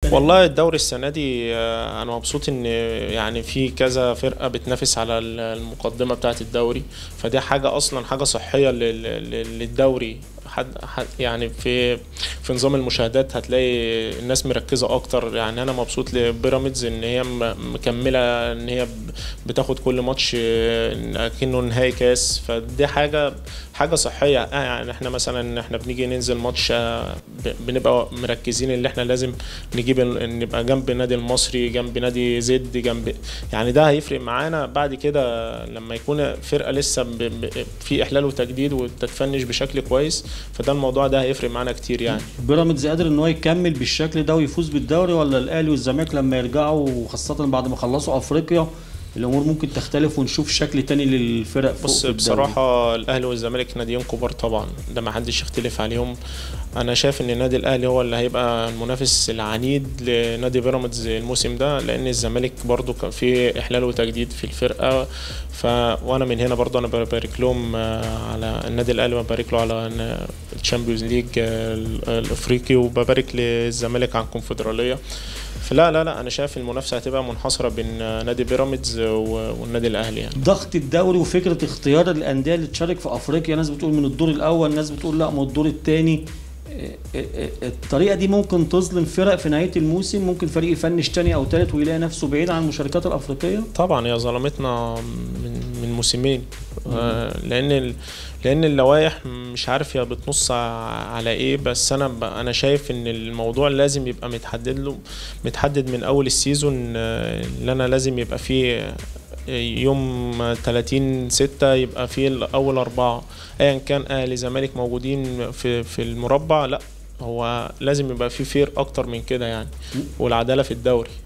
السنه والله الدوري السنة دي آه، أنا مبسوط إن يعني في كذا فرقة بتنافس على ال- المقدمة بتاعة الدوري فدي حاجة أصلا حاجة صحية لل- لل- للدوري حد حد يعني في في نظام المشاهدات هتلاقي الناس مركزة أكتر يعني أنا مبسوط لبيراميدز إن هي م- مكملة إن هي ب- بتاخد كل ماتش آه، كأنه نهائي كاس فدي حاجة حاجة صحية آه، يعني احنا مثلا احنا بنيجي ننزل ماتش آه، ب- بنبقى مركزين ان احنا لازم نجيب ال- نبقى جنب النادي المصري جنب نادي زد جنب يعني ده هيفرق معانا بعد كده لما يكون فرقة لسه ب... ب... في احلال وتجديد وتتفنش بشكل كويس فده الموضوع ده هيفرق معانا كتير يعني بيراميدز قادر ان هو يكمل بالشكل ده ويفوز بالدوري ولا الاهلي والزمالك لما يرجعوا وخاصه بعد ما خلصوا افريقيا الامور ممكن تختلف ونشوف شكل تاني للفرق فوق بص في الدوري. بصراحة الأهلي والزمالك ناديين كبار طبعا ده ما حدش يختلف عليهم أنا شايف إن النادي الأهلي هو اللي هيبقى المنافس العنيد لنادي بيراميدز الموسم ده لأن الزمالك برضو كان في إحلال وتجديد في الفرقة ف وأنا من هنا برضو أنا ببارك لهم آه، على النادي الأهلي وببارك له على الشامبيونز ليج آه، الأفريقي وببارك للزمالك على الكونفدرالية فلا لا لا أنا شايف المنافسة هتبقى منحصرة بين آه، نادي بيراميدز و- والنادي الأهلي يعني ضغط الدوري وفكره اختيار الانديه اللي تشارك في افريقيا ناس بتقول من الدور الاول ناس بتقول لا من الدور الثاني الطريقه دي ممكن تظلم فرق في نهايه الموسم ممكن فريق يفنش تاني او تالت ويلاقي نفسه بعيد عن المشاركات الافريقيه طبعا هي ظلمتنا من من موسمين آه، لان ال- لان اللوائح مش عارف هي بتنص ع- على ايه بس انا ب- انا شايف ان الموضوع لازم يبقى متحدد له متحدد من اول السيزون آه، اللي انا لازم يبقى فيه يوم 30 6 يبقى فيه اول اربعه ايا كان اهلي زمالك موجودين في في المربع لا هو لازم يبقى فيه فير اكتر من كده يعني والعداله في الدوري